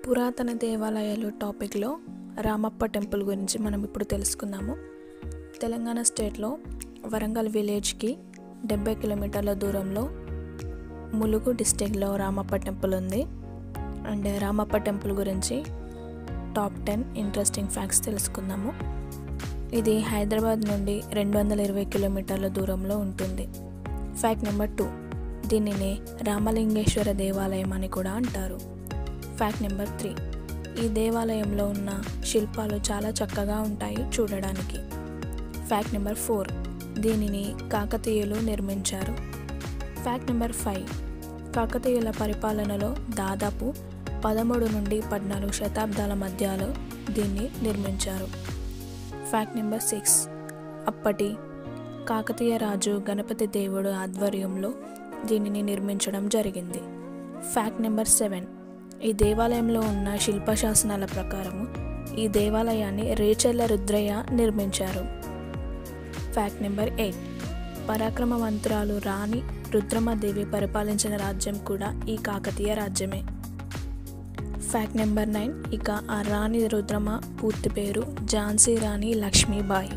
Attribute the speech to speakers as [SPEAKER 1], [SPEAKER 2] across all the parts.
[SPEAKER 1] పురాతన దేవాలయాలు టాపిక్లో రామప్ప టెంపుల్ గురించి మనం ఇప్పుడు తెలుసుకుందాము తెలంగాణ స్టేట్లో వరంగల్ విలేజ్కి డెబ్బై కిలోమీటర్ల దూరంలో ములుగు డిస్టిక్లో రామప్ప టెంపుల్ ఉంది అండ్ రామప్ప టెంపుల్ గురించి టాప్ టెన్ ఇంట్రెస్టింగ్ ఫ్యాక్ట్స్ తెలుసుకుందాము ఇది హైదరాబాద్ నుండి రెండు వందల ఇరవై కిలోమీటర్ల దూరంలో ఉంటుంది ఫ్యాక్ట్ నెంబర్ టూ దీనిని రామలింగేశ్వర దేవాలయం అని కూడా అంటారు ఫ్యాక్ట్ నెంబర్ త్రీ ఈ దేవాలయంలో ఉన్న శిల్పాలు చాలా చక్కగా ఉంటాయి చూడడానికి ఫ్యాక్ట్ నెంబర్ ఫోర్ దీనిని కాకతీయులు నిర్మించారు ఫ్యాక్ట్ నెంబర్ ఫైవ్ కాకతీయుల పరిపాలనలో దాదాపు పదమూడు నుండి పద్నాలుగు శతాబ్దాల మధ్యలో దీన్ని నిర్మించారు ఫ్యాక్ట్ నెంబర్ సిక్స్ అప్పటి కాకతీయ రాజు గణపతి దేవుడు ఆధ్వర్యంలో దీనిని నిర్మించడం జరిగింది ఫ్యాక్ట్ నెంబర్ సెవెన్ ఈ దేవాలయంలో ఉన్న శిల్పశాసనాల ప్రకారము ఈ దేవాలయాన్ని రేచెల్ల రుద్రయ్య నిర్మించారు ఫ్యాక్ట్ నెంబర్ ఎయిట్ పరాక్రమవంతురాలు రాణి రుద్రమదేవి పరిపాలించిన రాజ్యం కూడా ఈ కాకతీయ రాజ్యమే ఫ్యాక్ట్ నెంబర్ నైన్ ఇక ఆ రాణి రుద్రమ పూర్తి పేరు ఝాన్సీ రాణి లక్ష్మీబాయి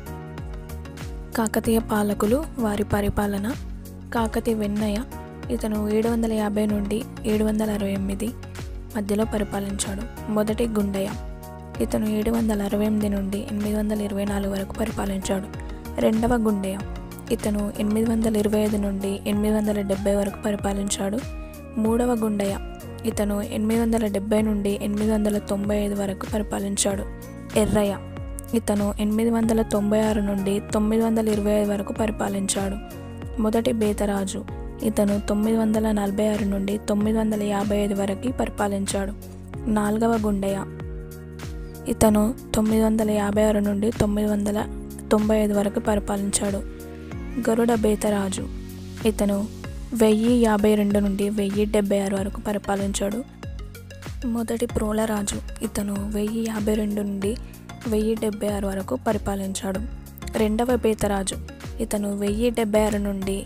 [SPEAKER 1] కాకతీయ పాలకులు వారి పరిపాలన కాకతీయ వెన్నయ్య ఇతను ఏడు వందల యాభై నుండి ఏడు వందల అరవై ఎనిమిది మధ్యలో పరిపాలించాడు మొదటి గుండయ్య ఇతను ఏడు వందల అరవై ఎనిమిది నుండి ఎనిమిది వందల ఇరవై నాలుగు వరకు పరిపాలించాడు రెండవ గుండయ్య ఇతను ఎనిమిది వందల ఇరవై ఐదు నుండి ఎనిమిది వందల డెబ్బై వరకు పరిపాలించాడు మూడవ గుండయ్య ఇతను ఎనిమిది వందల డెబ్బై నుండి ఎనిమిది వందల తొంభై ఐదు వరకు పరిపాలించాడు ఎర్రయ్య ఇతను ఎనిమిది వందల తొంభై ఆరు నుండి తొమ్మిది వందల ఇరవై ఐదు వరకు పరిపాలించాడు మొదటి బేతరాజు ఇతను తొమ్మిది వందల నలభై ఆరు నుండి తొమ్మిది వందల యాభై ఐదు వరకు పరిపాలించాడు నాలుగవ గుండయ్య ఇతను తొమ్మిది వందల యాభై ఆరు నుండి తొమ్మిది వందల తొంభై ఐదు వరకు పరిపాలించాడు గరుడ బేతరాజు ఇతను వెయ్యి యాభై రెండు నుండి వెయ్యి డెబ్బై ఆరు వరకు పరిపాలించాడు మొదటి ప్రోలరాజు ఇతను వెయ్యి యాభై రెండు నుండి వెయ్యి డెబ్బై ఆరు వరకు పరిపాలించాడు రెండవ బేతరాజు ఇతను వెయ్యి డెబ్బై ఆరు నుండి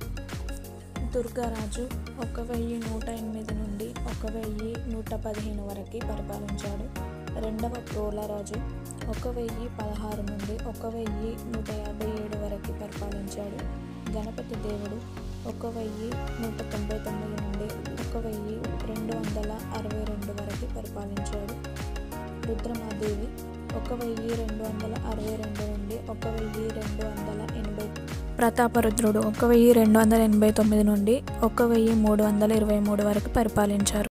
[SPEAKER 1] దుర్గారాజు ఒక వెయ్యి నూట ఎనిమిది నుండి ఒక వెయ్యి నూట పదిహేను వరకు పరిపాలించాడు రెండవ ప్రోలరాజు ఒక వెయ్యి పదహారు నుండి ఒక వెయ్యి నూట యాభై ఏడు వరకు పరిపాలించాడు గణపతి దేవుడు ఒక వెయ్యి నూట తొంభై తొమ్మిది నుండి ఒక వెయ్యి రెండు వందల అరవై రెండు వరకు పరిపాలించాడు రుద్రమాదేవి ఒక వెయ్యి రెండు వందల అరవై రెండు నుండి ఒక వెయ్యి రెండు వందల ఎనభై ప్రతాపరుద్రుడు ఒక వెయ్యి రెండు వందల ఎనభై తొమ్మిది నుండి ఒక వెయ్యి మూడు వందల ఇరవై మూడు వరకు పరిపాలించారు